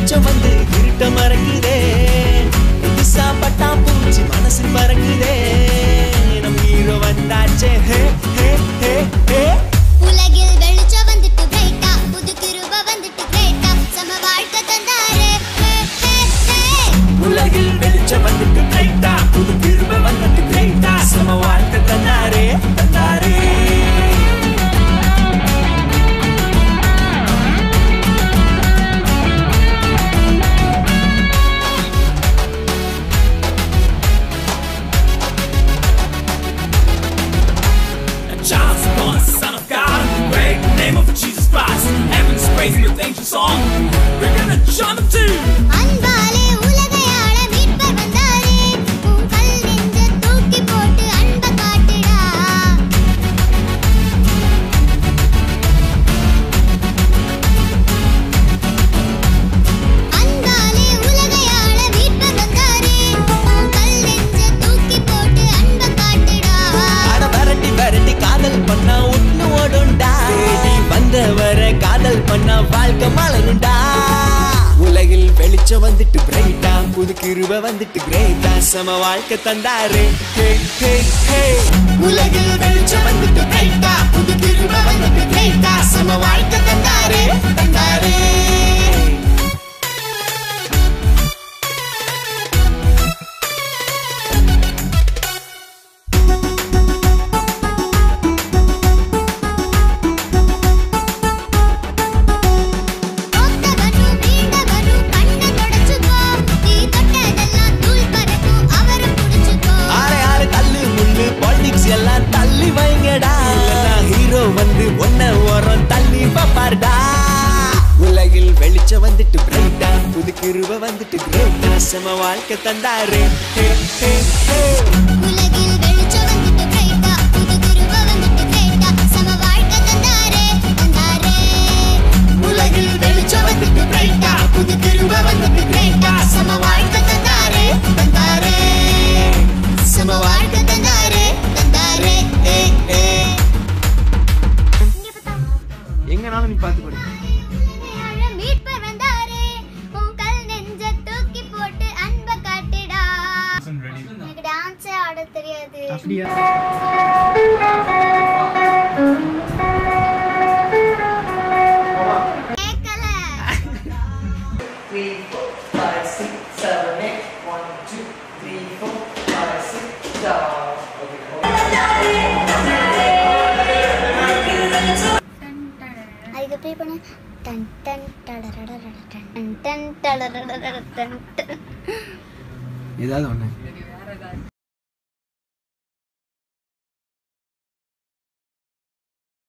வெளிச்சம் வந்து இருட்ட மறக்குதே புதுசா பட்டா பூச்சி மனசு பறக்குதே நம் ஹீரோ வந்தாச்சே ஹே ஹே ஹே ஹே உலகில் வெளிச்சம் வந்துட்டு பிரைட்டா புது கிருப வந்துட்டு கிரேட்டா சம வாழ்க்கை தந்தாரே ஹே ஹே ஹே உலகில் வெளிச்சம் வந்துட்டு பிரைட்டா புது கிருப வந்துட்டு கிரேட்டா சம வாழ்க்கை தந்தாரே தந்தாரே Child's born, son of God, in the great name of Jesus Christ. Heaven's praising with angel song. We're gonna jump to. அன்பாலே உலகை ஆள மீட்பர் வந்தாரே உன் கல் நெஞ்ச தூக்கி போட்டு அன்ப காட்டுடா அன்பாலே உலகை ஆள மீட்பர் வந்தாரே உன் கல் நெஞ்ச தூக்கி போட்டு அன்ப காட்டுடா அட வரட்டி வரட்டி காதல் பண்ணா ஒண்ணு ஓடுண்டா தேடி வந்தவர காதல் பண்ணா வாழ்க்கை மலருண்டா உலகில் வெளிச்சம் வந்துட்டு பிரைட்டா புது கிருப வந்துட்டு கிரேட்டா சம வாழ்க்கை தந்தாரு ஹே ஹே ஹே உலகில் வெளிச்சம் வந்துட்டு பிரைட்டா புது கிருப வந்துட்டு கிரேட்டா சம வாழ்க்கை தந்தாரு தந்தாரு தோத்தவனும் மீண்டவனும் கண்ணை தொடச்சுக்கோ நீ தொட்டதெல்லாம் தூள் பறக்கும் அவரை புடிச்சுக்கோ ஆறு ஆறு தள்ளு முள்ளு பாலிடிக்ஸ் எல்லாம் தள்ளி வைங்கடா இல்லனா ஹீரோ வந்து ஒன்ன ஓரம் தள்ளி பாப்பாருடா உலகில் வெளிச்சம் வந்துட்டு பிரைட்டா புது கிருப வந்துட்டு கிரேட்டா செம வாழ்க்கை தந்தாரு ஹே ஹே ஹே உலகில் வெளிச்சம் வந்துட்டு பிரைட்டா புது கிருப வந்துட்டு கிரேட்டா சம வாழ்க்கை தந்தாரே தந்தாரே உலகில் வெளிச்சம் வந்துட்டு பிரைட்டா புது கிருப வந்துட்டு கிரேட்டா செம வாழ்க்கை தந்தாரு தந்தாரு சம வாழ்க்கை தந்தாரே தந்தாரே ஏ ஏ இங்க பார்த்தா எங்கனாலும் நீ பார்த்து படி அழ மீட்பர் வந்தாரே உன் கல் நெஞ்ச தூக்கி போட்டு அன்ப காட்டுடா எனக்கு டான்ஸே ஆட தெரியாது அப்படியா கேட்கல three, four, five, six, seven, eight. One, two, three, four, five, six, down. அதுக்கு ப்ளே பண்ண டன் டன் டடரடரட டன் டன் டடரடரட டன் டன் ஏதாவது ஒன்று